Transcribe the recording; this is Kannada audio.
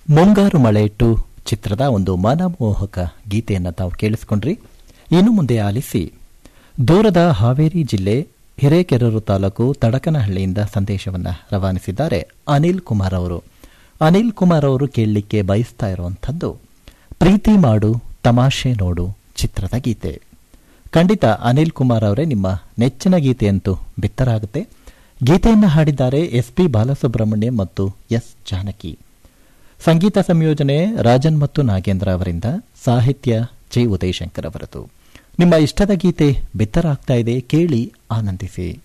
ಮುಂಗಾರು ಮಳೆ ಟು ಚಿತ್ರದ ಒಂದು ಮನಮೋಹಕ ಗೀತೆಯನ್ನು ತಾವು ಕೇಳಿಸಿಕೊಂಡ್ರಿ ಇನ್ನು ಮುಂದೆ ಆಲಿಸಿ ದೂರದ ಹಾವೇರಿ ಜಿಲ್ಲೆ ಹಿರೇಕೆರೂರು ತಾಲೂಕು ತಡಕನಹಳ್ಳಿಯಿಂದ ಸಂದೇಶವನ್ನು ರವಾನಿಸಿದ್ದಾರೆ ಅನಿಲ್ ಕುಮಾರ್ ಅವರು ಅನಿಲ್ ಕುಮಾರ್ ಅವರು ಕೇಳಲಿಕ್ಕೆ ಬಯಸ್ತಾ ಇರುವಂಥದ್ದು ಪ್ರೀತಿ ಮಾಡು ತಮಾಷೆ ನೋಡು ಚಿತ್ರದ ಗೀತೆ ಖಂಡಿತ ಅನಿಲ್ ಕುಮಾರ್ ಅವರೇ ನಿಮ್ಮ ನೆಚ್ಚಿನ ಗೀತೆಯಂತೂ ಬಿತ್ತರಾಗುತ್ತೆ ಗೀತೆಯನ್ನು ಹಾಡಿದ್ದಾರೆ ಎಸ್ ಪಿ ಬಾಲಸುಬ್ರಹ್ಮಣ್ಯ ಮತ್ತು ಎಸ್ ಜಾನಕಿ ಸಂಗೀತ ಸಂಯೋಜನೆ ರಾಜನ್ ಮತ್ತು ನಾಗೇಂದ್ರ ಅವರಿಂದ ಸಾಹಿತ್ಯ ಜೆ ಉದಯಶಂಕರ್ ಅವರದು ನಿಮ್ಮ ಇಷ್ಟದ ಗೀತೆ ಬಿತ್ತರಾಗ್ತಾ ಇದೆ ಕೇಳಿ ಆನಂದಿಸಿ